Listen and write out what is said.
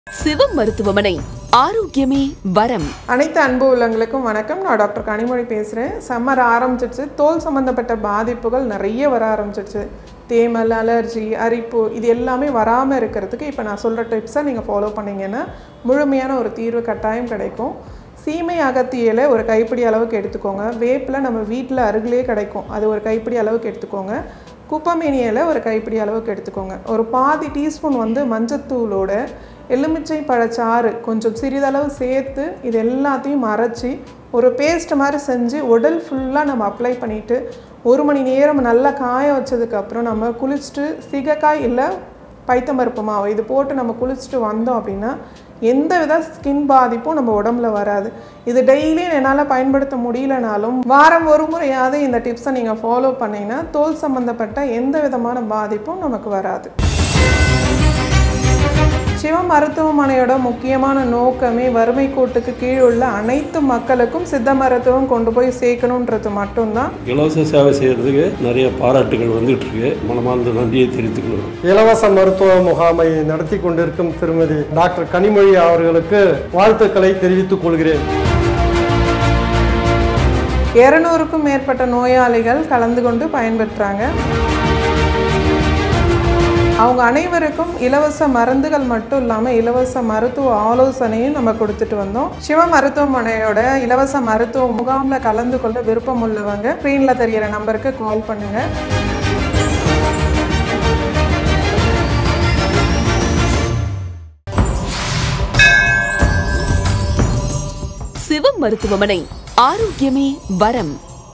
சிவம் மருத்துவமனை ஆரோக்கியமே வரம் அனைத்து அன்பு உள்ளங்களுக்கும் வணக்கம் நான் டாக்டர் கனிமொழி பேசுகிறேன் சம்மர் ஆரம்பிச்சிடுச்சு தோல் சம்மந்தப்பட்ட பாதிப்புகள் நிறைய வர ஆரம்பிச்சிடுச்சு தேமல் அலர்ஜி அரிப்பு இது எல்லாமே வராமல் இருக்கிறதுக்கு இப்போ நான் சொல்கிற டிப்ஸை நீங்கள் ஃபாலோ பண்ணீங்கன்னா முழுமையான ஒரு தீர்வு கட்டாயம் கிடைக்கும் சீமை அகத்தியில ஒரு கைப்பிடி அளவுக்கு எடுத்துக்கோங்க வேப்பில் நம்ம வீட்டில் அருகிலே கிடைக்கும் அது ஒரு கைப்பிடி அளவுக்கு எடுத்துக்கோங்க குப்பமேனி இலை ஒரு கைப்பிடி அளவுக்கு எடுத்துக்கோங்க ஒரு பாதி டீஸ்பூன் வந்து மஞ்சத்தூளோட எலுமிச்சை பழச்சாறு கொஞ்சம் சிறிதளவு சேர்த்து இது எல்லாத்தையும் அரைச்சி ஒரு பேஸ்ட் மாதிரி செஞ்சு உடல் ஃபுல்லாக நம்ம அப்ளை பண்ணிவிட்டு ஒரு மணி நேரம் நல்லா காய வச்சதுக்கப்புறம் நம்ம குளிச்சுட்டு சிகக்காய் இல்லை பைத்தம்பருப்பு மாவு இது போட்டு நம்ம குளிச்சுட்டு வந்தோம் அப்படின்னா எந்த வித ஸ்கின் பாதிப்பும் நம்ம உடம்புல வராது இது டெய்லியும் என்னால் பயன்படுத்த முடியலனாலும் வாரம் ஒரு முறையாவது இந்த டிப்ஸை நீங்கள் ஃபாலோ பண்ணீங்கன்னா தோல் சம்மந்தப்பட்ட எந்த விதமான பாதிப்பும் நமக்கு வராது சிவ மருத்துவமனையோட முக்கியமான நோக்கமே வறுமை கோட்டுக்கு கீழ் உள்ள அனைத்து மக்களுக்கும் சித்த மருத்துவம் கொண்டு போய் சேர்க்கணுன்றது மட்டும்தான் இலவச சேவை செய்கிறதுக்கு நிறைய பாராட்டுகள் வந்துட்டு இருக்கு மனமார்ந்த நன்றியை தெரிவித்துக்கொள்கிறோம் இலவச மருத்துவ முகாமை நடத்தி கொண்டிருக்கும் திருமதி டாக்டர் கனிமொழி அவர்களுக்கு வாழ்த்துக்களை தெரிவித்துக் கொள்கிறேன் இருநூறுக்கும் மேற்பட்ட நோயாளிகள் கலந்து கொண்டு பயன்பெற்றாங்க அவங்க அனைவருக்கும் இலவச மருந்துகள் மட்டும் இல்லாமல் இலவச மருத்துவ ஆலோசனையும் நம்ம கொடுத்துட்டு வந்தோம் சிவ மருத்துவமனையோட இலவச மருத்துவ முகாமில் கலந்து கொள்ள விருப்பம் உள்ளவங்க ஸ்க்ரீனில் தெரிகிற நம்பருக்கு கால் பண்ணுங்கள் சிவம் மருத்துவமனை ஆரோக்கியமே வரம்